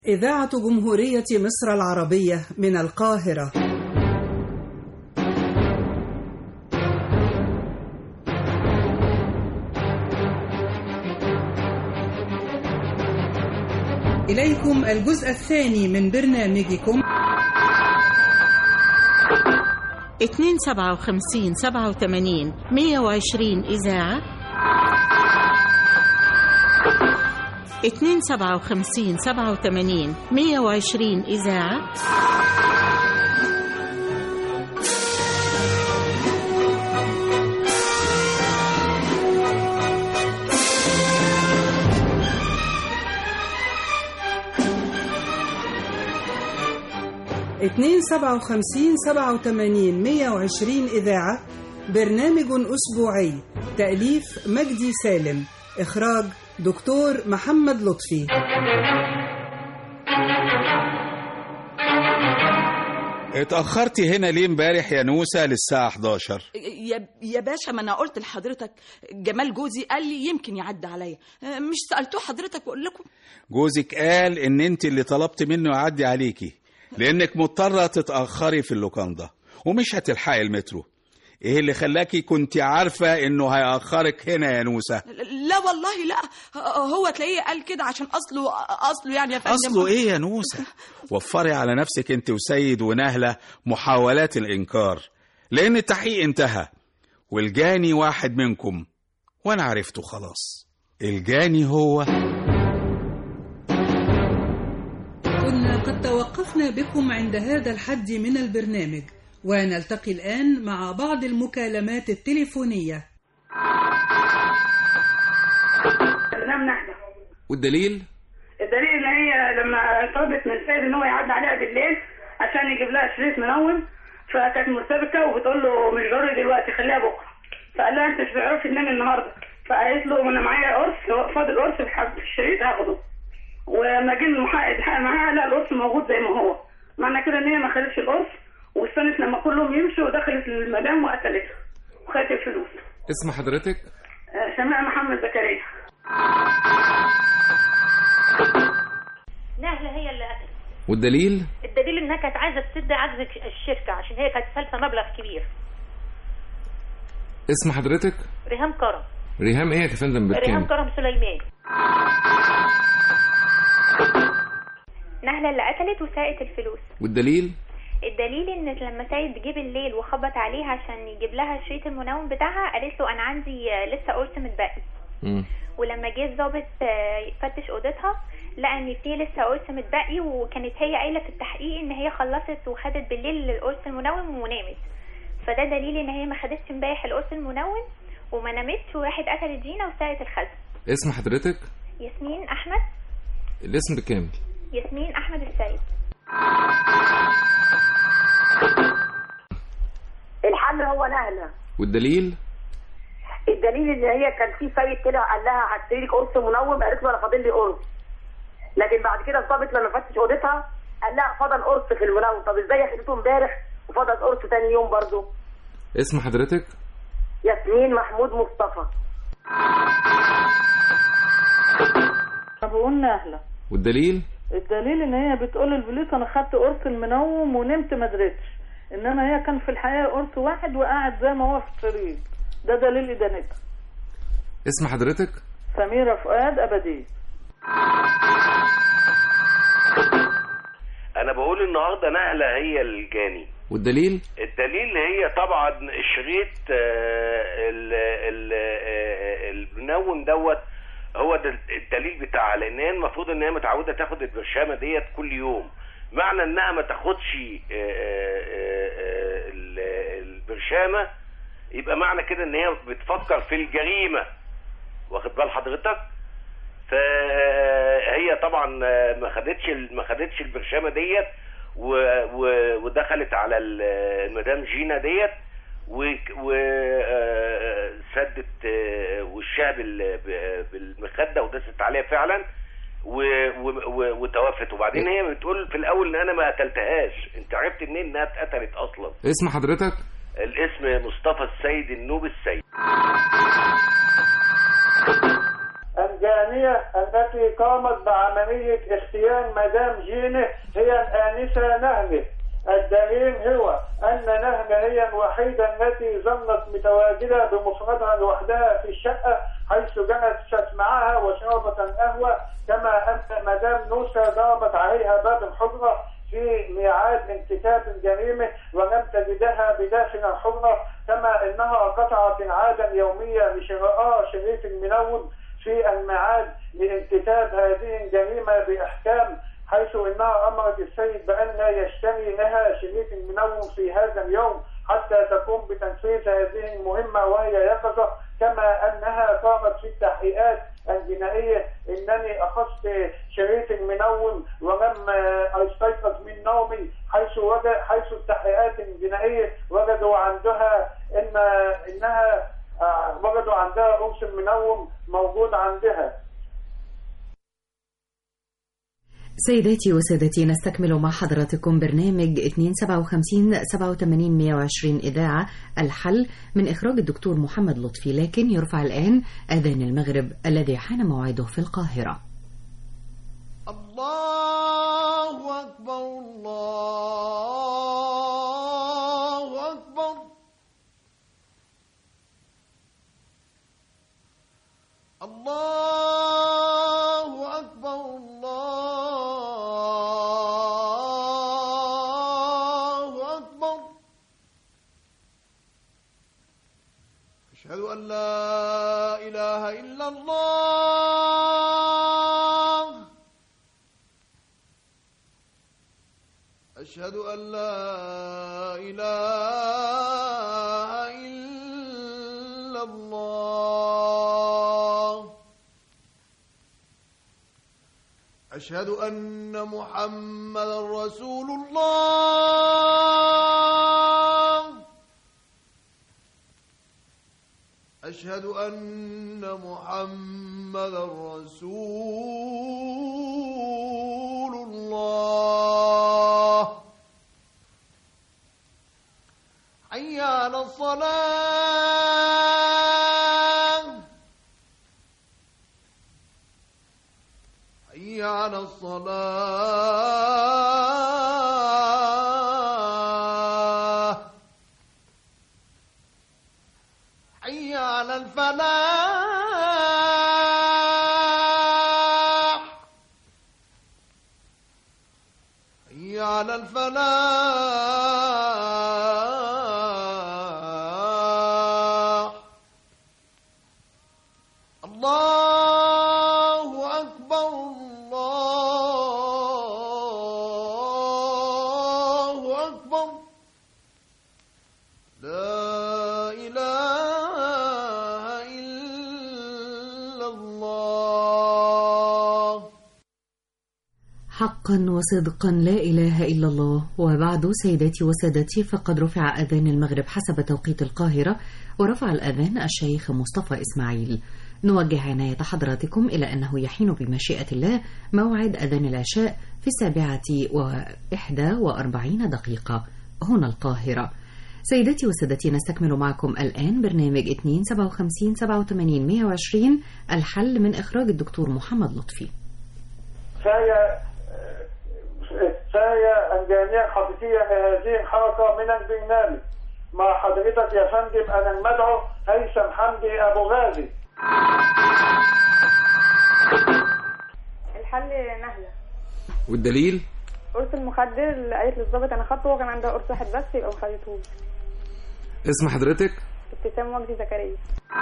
إذاعة جمهورية مصر العربية من القاهرة إليكم الجزء الثاني من برنامجكم اتنين سبعة وخمسين سبعة وتمانين مية وعشرين إذاعة اتنين سبعة وخمسين سبعة وتمانين مية وعشرين إذاعة اتنين سبعة وخمسين سبعة وتمانين مية وعشرين إذاعة برنامج أسبوعي تأليف مجدي سالم إخراج دكتور محمد لطفي اتأخرتي هنا ليه امبارح يا نوسة للساعة 11 يا يا باشا ما انا قلت لحضرتك جمال جوزي قال لي يمكن يعدي عليا مش سالتوه حضرتك واقول لكم جوزك قال ان انت اللي طلبت منه يعدي عليكي لانك مضطرة تتأخري في اللوكاندا ومش هتلحقي المترو ايه اللي خلاكي كنت عارفة انه هيأخرك هنا يا نوسة لا والله لا هو تلاقيه قال كده عشان اصله اصله يعني يا فندم اصله ايه يا نوسة وفري على نفسك انت وسيد ونهلة محاولات الانكار لان التحقيق انتهى والجاني واحد منكم وانا عرفته خلاص الجاني هو كنا قد توقفنا بكم عند هذا الحد من البرنامج ونلتقي الآن مع بعض المكالمات التليفونية نعم نحن والدليل الدليل ان هي لما طلبت من السيد ان هو يعدي عليها بالليل عشان يجيب لها شريط منون فكانت مرتبكه وبتقول له مش ضروري دلوقتي خليها بكره فقال لها انت مش بتعرفي تنامي النهارده فقالت له انا معايا قرص فاضل قرص في الحب- في الشريط هاخده ولما جه المحقق يتحقق معاها لا القرص موجود زي ما هو معنى كده ان هي ما خدتش القرص واستنت لما كلهم يمشوا ودخلت المدام وقتلتها وخدت الفلوس اسم حضرتك آه، شماء محمد زكريا نهلة هي اللي قتلت والدليل الدليل انها كانت عايزه تسد عجز الشركه عشان هي كانت سالفه مبلغ كبير اسم حضرتك ريهام كرم ريهام ايه يا فندم ريهام بالكامل كرم سليمان نهلة اللي قتلت وسرقت الفلوس والدليل الدليل ان لما سيد جه بالليل وخبط عليها عشان يجيب لها شريط المنوم بتاعها قالت له انا عندي آه، لسه قرص متبقي مم. ولما جه الظابط آه، يفتش اوضتها لقى ان فيه لسه قرص متبقي وكانت هي قايله في التحقيق ان هي خلصت وخدت بالليل القرص المنوم ونامت فده دليل ان هي ما خدتش امبارح القرص المنوم وما نامتش وراحت قتلت جينا وسرقت الخزن اسم حضرتك ياسمين احمد الاسم بالكامل ياسمين احمد السيد الحل هو نهلة والدليل الدليل ان هي كان في سيد طلع قال لها هشتري لك قرص منوم قالت له انا فاضل لي قرص لكن بعد كده الضابط لما فتش اوضتها قال لها فضل قرص في المنوم طب ازاي خدته امبارح وفضل قرص تاني يوم برضه اسم حضرتك ياسمين محمود مصطفى بقول نهلة والدليل الدليل ان هي بتقول البوليس انا خدت قرص المنوم ونمت ما دريتش انما هي كان في الحقيقه قرص واحد وقاعد زي ما هو في الشريط ده دليل ادانتها اسم حضرتك سميره فؤاد ابديه انا بقول النهارده نقله هي الجاني والدليل الدليل هي طبعا الشريط آه، ال- ال- آه، المنون دوت هو ده الدليل بتاعها لان هي المفروض ان هي متعوده تاخد البرشامه ديت كل يوم معنى انها ما تاخدش آه، آه، آه، ال- البرشامه يبقى معنى كده ان هي بتفكر في الجريمه واخد بال حضرتك فهي طبعا ما خدتش ما خدتش البرشامه ديت و- و- ودخلت على ال- المدام جينا ديت وسدت وشها بال- ب- بالمخده ودست عليها فعلا و- و- و- وتوفت وبعدين هي بتقول في الاول ان انا ما قتلتهاش انت عرفت منين انها اتقتلت اصلا اسم حضرتك الاسم مصطفى السيد النوب السيد أنا الجانية التي قامت بعملية اختيان مدام جينة هي الآنسة نهلة الدليل هو أن نهلة هي الوحيدة التي ظلت متواجدة بمفردها لوحدها في الشقة حيث جلست معها وشربت القهوة كما أن مدام نوسة ضربت عليها باب الحجرة في ميعاد انتكاب الجريمة ولم تجدها بداخل الحجرة كما أنها قطعت العادة اليومية لشراء شريط المنون في الميعاد لانتكاب هذه الجريمة بإحكام حيث انها امرت السيد بان لا يشتري لها شريط المنوم في هذا اليوم حتى تقوم بتنفيذ هذه المهمه وهي يقظه كما انها قامت في التحقيقات الجنائيه انني اخذت شريط المنوم ولم استيقظ من نومي حيث وجد حيث التحقيقات الجنائيه وجدوا عندها ان انها آه، وجدوا عندها قرص المنوم موجود عندها سيداتي وسادتي نستكمل مع حضراتكم برنامج 257 87 120 إذاعة الحل من إخراج الدكتور محمد لطفي لكن يرفع الآن أذان المغرب الذي حان موعده في القاهرة الله أكبر الله أكبر الله أكبر الله أكبر أشهد أن لا إله إلا الله أشهد أن لا إله إلا الله أشهد أن محمدا رسول الله أشهد أن محمدا رسول الله حي على الصلاة حي على الصلاة حي على الفلاح حي على الفلاح الله أكبر الله أكبر لا إله إلا الله حقا وصدقا لا إله إلا الله وبعد سيداتي وسادتي فقد رفع أذان المغرب حسب توقيت القاهرة ورفع الأذان الشيخ مصطفى إسماعيل نوجه عناية حضراتكم إلى أنه يحين بمشيئة الله موعد أذان العشاء في السابعة وإحدى وأربعين دقيقة هنا القاهرة سيداتي وسادتي نستكمل معكم الآن برنامج 257 87 120 الحل من إخراج الدكتور محمد لطفي فهي فهي الجانية الحقيقية لهذه الحركة من البرنامج مع حضرتك يا فندم أنا المدعو هيثم حمدي أبو غازي الحل نهلة والدليل قرص المخدر اللي قالت للظابط انا خدته هو كان عندها قرص واحد بس يبقى ما خدتهوش اسم حضرتك ابتسام وجدي زكريا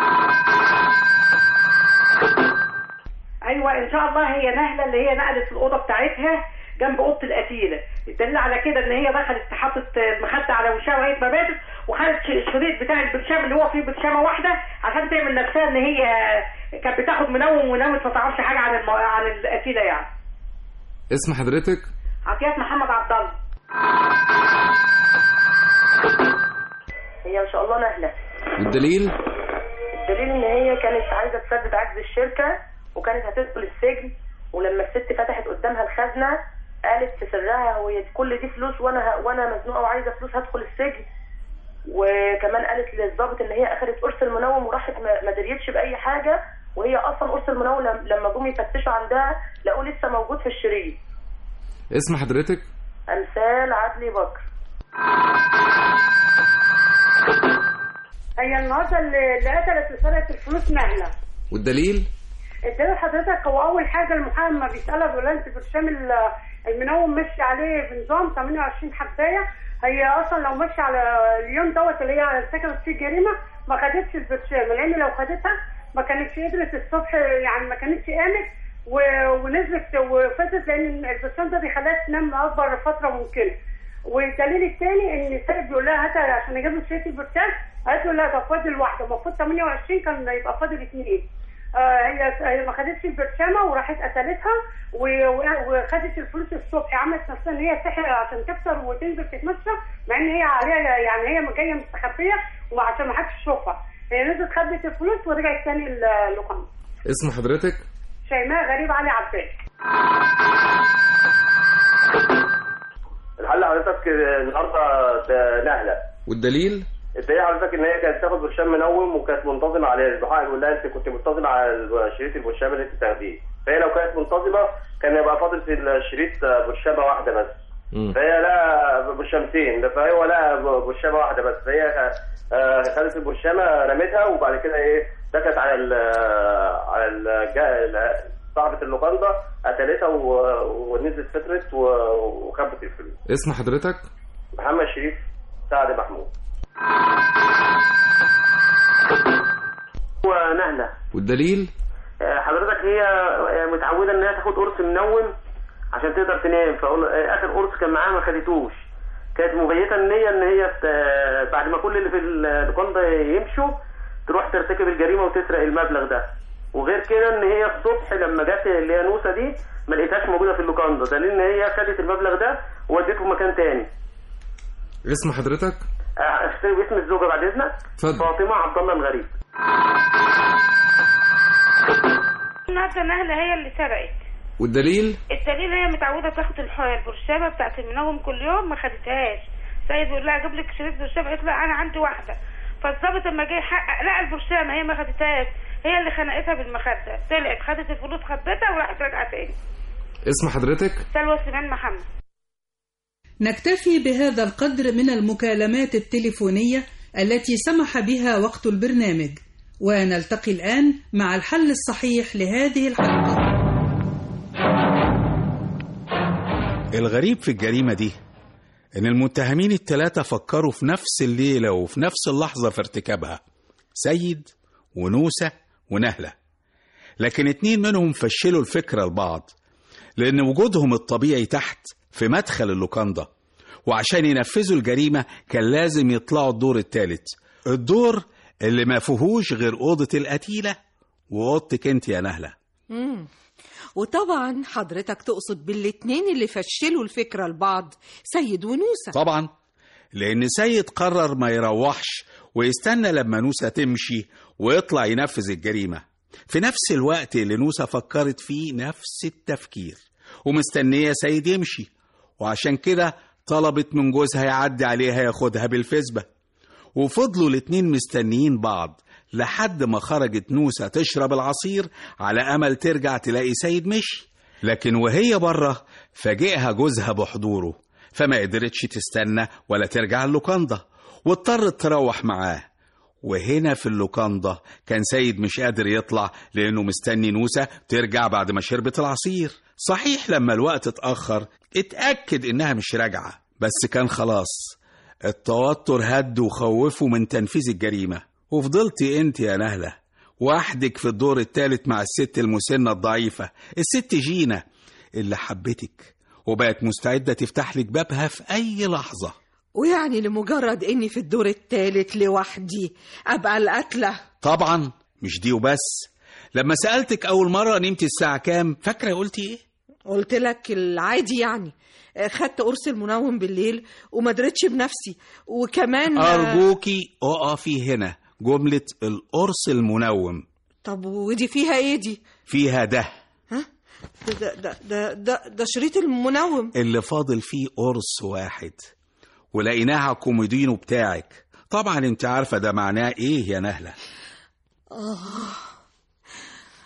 ايوه ان شاء الله هي نهله اللي هي نقلت الاوضه بتاعتها جنب اوضه القتيله الدليل على كده ان هي دخلت حطت المخده على وشها وهي مبادئ وخدت الشريط بتاع البرشام اللي هو فيه برشامه واحده عشان تعمل نفسها ان هي كانت بتاخد منوم ونوت ما تعرفش حاجه عن الم... عن القتيله يعني اسم حضرتك عطيات محمد عبد الله هي ان شاء الله نهله والدليل الدليل ان هي كانت عايزه تسدد عجز الشركه وكانت هتدخل السجن ولما الست فتحت قدامها الخزنه قالت في سرها هو كل دي فلوس وانا ه... وانا مزنوقه وعايزه فلوس هدخل السجن وكمان قالت للظابط ان هي اخذت قرص المنوم وراحت ما ما دريتش باي حاجه وهي اصلا قرص المنوم لم- لما جم يفتشوا عندها لقوه لسه موجود في الشريط اسم حضرتك امثال عدلي بكر هي النهارده اللي اللي قتلت وسرقت الفلوس نهله والدليل الدليل حضرتك هو اول حاجه المحامي ما بيسالها بيقول لها انت برشام ال- المنوم ماشي عليه بنظام 28 حبايه هي اصلا لو ماشي على اليوم دوت اللي هي ارتكبت فيه الجريمه ما خدتش البرشام لان لو خدتها ما كانتش قدرت الصبح يعني ما كانتش قامت و- ونزلت وفاتت لان البرشام ده بيخليها تنام اكبر فتره ممكنه والدليل الثاني ان السيد بيقول لها هات عشان اجيب له شريط البرشام قالت له لا ده فاضل واحده المفروض 28 كان يبقى فاضل اثنين آه، هي هي ما خدتش البرشامه وراحت قتلتها و- و- وخدت الفلوس الصبح عملت نفسها ان هي سحر عشان تكسر وتنزل تتمشى مع ان هي عليها يعني هي جايه مستخبيه وعشان ما حدش يشوفها هي نزلت خدت الفلوس ورجعت تاني اللوكان اسم حضرتك شيماء غريب علي عباس الحل حضرتك النهارده ده نهله والدليل الدليل حضرتك ان هي كانت تاخد برشام منوم وكانت منتظمه عليه البحار يقول لها انت كنت منتظمه على شريط البرشام اللي انت تاخديه فهي لو كانت منتظمه كان يبقى فاضل في الشريط برشامه واحده بس فهي لا برشامتين فهو لا برشامه واحده بس فهي آه، خدت البرشامه رمتها وبعد كده ايه دكت على ال على ال صاحبه اللوكاندا قتلتها و- ونزلت فترت و- وخبت الفلوس اسم حضرتك محمد شريف سعد محمود ونهله والدليل آه، حضرتك هي آه، متعوده انها تاخد قرص منوم عشان تقدر تنام فاقول آه، اخر قرص كان معاها ما خدتوش كانت مبيته النيه ان هي ت- بعد ما كل اللي في اللوكاندا يمشوا تروح ترتكب الجريمه وتسرق المبلغ ده وغير كده ان هي الصبح لما جت اللي هي نوسه دي ما لقيتهاش موجوده في اللوكاندا دليل ان هي خدت المبلغ ده وودته مكان تاني اسم حضرتك آه، اكتب اسم الزوجه بعد اذنك اتفضل. فاطمه عبد الله الغريب النهارده نهله هي اللي سرقت والدليل الدليل هي متعوده تاخد الح- البرشامه بتاعت المنوم كل يوم ما خدتهاش سيد بيقول لها اجيب لك شريط برشامه قالت له انا عندي واحده فالظابط لما جه يحقق لقى البرشامه هي ما خدتهاش هي اللي خنقتها بالمخده طلعت خدت الفلوس خبتها وراحت راجعه تاني اسم حضرتك سلوى سليمان محمد نكتفي بهذا القدر من المكالمات التليفونية التي سمح بها وقت البرنامج ونلتقي الآن مع الحل الصحيح لهذه الحلقة الغريب في الجريمة دي إن المتهمين التلاتة فكروا في نفس الليلة وفي نفس اللحظة في ارتكابها سيد ونوسة ونهلة لكن اتنين منهم فشلوا الفكرة لبعض لأن وجودهم الطبيعي تحت في مدخل اللوكاندا وعشان ينفذوا الجريمة كان لازم يطلعوا الدور التالت الدور اللي ما فيهوش غير أوضة القتيلة وأوضتك انت يا نهلة مم. وطبعا حضرتك تقصد بالاتنين اللي فشلوا الفكرة لبعض سيد ونوسة طبعا لأن سيد قرر ما يروحش ويستنى لما نوسة تمشي ويطلع ينفذ الجريمة في نفس الوقت اللي نوسة فكرت فيه نفس التفكير ومستنية سيد يمشي وعشان كده طلبت من جوزها يعدي عليها ياخدها بالفسبة وفضلوا الاتنين مستنيين بعض لحد ما خرجت نوسة تشرب العصير على أمل ترجع تلاقي سيد مشي لكن وهي بره فاجئها جوزها بحضوره فما قدرتش تستنى ولا ترجع اللوكاندا واضطرت تروح معاه وهنا في اللوكاندا كان سيد مش قادر يطلع لأنه مستني نوسة ترجع بعد ما شربت العصير صحيح لما الوقت اتأخر اتأكد إنها مش راجعة بس كان خلاص التوتر هد وخوفه من تنفيذ الجريمة وفضلتي انت يا نهلة وحدك في الدور الثالث مع الست المسنة الضعيفة الست جينا اللي حبتك وبقت مستعدة تفتح لك بابها في أي لحظة ويعني لمجرد اني في الدور الثالث لوحدي ابقى القتلة طبعا مش دي وبس لما سألتك أول مرة نمت الساعة كام فاكرة قلتي إيه؟ قلت لك العادي يعني آه، خدت قرص المنوم بالليل وما درتش بنفسي وكمان آه، أرجوكي أقفي هنا جملة القرص المنوم طب ودي فيها ايه دي فيها ده ده ده ده ده, ده شريط المنوم اللي فاضل فيه قرص واحد ولقيناها على الكومودينو بتاعك طبعا انت عارفة ده معناه ايه يا نهلة آه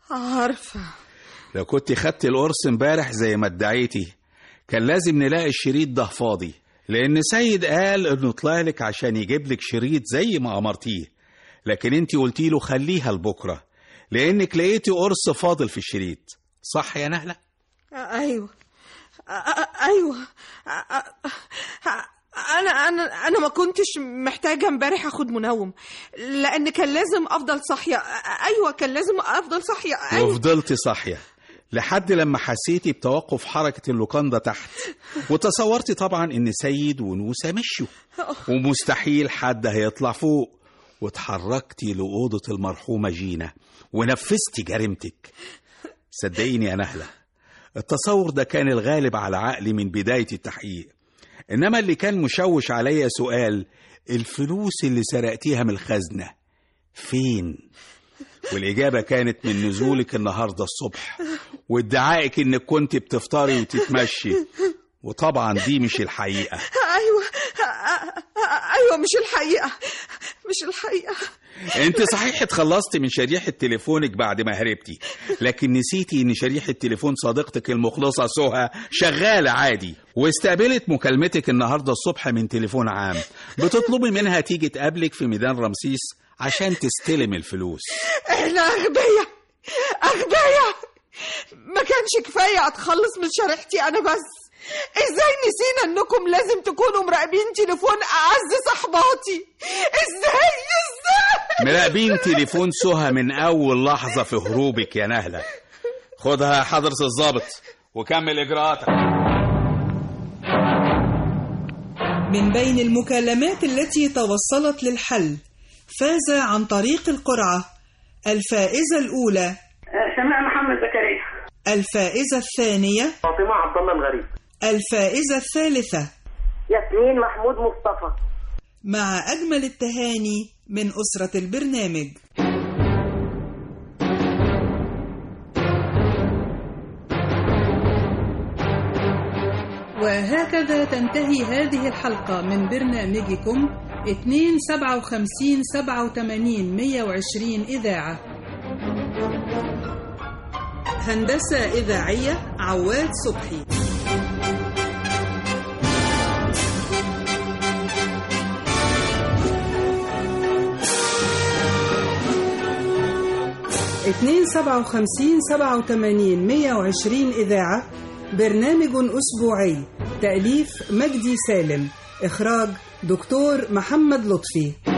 عارفة لو كنت خدت القرص امبارح زي ما ادعيتي كان لازم نلاقي الشريط ده فاضي لأن سيد قال إنه طلع لك عشان يجيب لك شريط زي ما أمرتيه لكن انت قلتي له خليها لبكرة لأنك لقيتي قرص فاضل في الشريط صح يا نهلة؟ ايوه أ- ايوه أ- أ- انا انا انا ما كنتش محتاجه امبارح اخد منوم لان كان لازم افضل صاحيه أ- ايوه كان لازم افضل صاحيه ايوه وفضلتي صاحية لحد لما حسيتي بتوقف حركة اللوكاندا تحت وتصورتي طبعا إن سيد ونوسة مشوا ومستحيل حد هيطلع فوق واتحركتي لأوضة المرحومة جينا ونفذتي جريمتك صدقيني يا نهلة التصور ده كان الغالب على عقلي من بداية التحقيق إنما اللي كان مشوش عليا سؤال الفلوس اللي سرقتيها من الخزنة فين؟ والإجابة كانت من نزولك النهاردة الصبح وادعائك إنك كنت بتفطري وتتمشي وطبعا دي مش الحقيقة ايوه أ- أ- ايوه مش الحقيقه مش الحقيقه انت صحيح اتخلصتي من شريحة تليفونك بعد ما هربتي لكن نسيتي ان شريحة تليفون صديقتك المخلصة سهى شغالة عادي واستقبلت مكالمتك النهاردة الصبح من تليفون عام بتطلبي منها تيجي تقابلك في ميدان رمسيس عشان تستلم الفلوس احنا اغبياء اغبياء ما كانش كفايه اتخلص من شريحتي انا بس ازاي نسينا انكم لازم تكونوا مراقبين تليفون اعز صحباتي ازاي ازاي مراقبين تليفون سهى من اول لحظة في هروبك يا نهلة خدها يا حضرة الضابط وكمل اجراءاتك من بين المكالمات التي توصلت للحل فاز عن طريق القرعة الفائزة الأولى سماء محمد زكريا الفائزة الثانية فاطمة عبد الله الغريب الفائزة الثالثة ياسمين محمود مصطفى مع أجمل التهاني من أسرة البرنامج وهكذا تنتهي هذه الحلقة من برنامجكم 257 87 120 إذاعة هندسة إذاعية عواد صبحي اتنين سبعة وخمسين سبعة وتمانين مية وعشرين إذاعة برنامج أسبوعي تأليف مجدي سالم إخراج دكتور محمد لطفي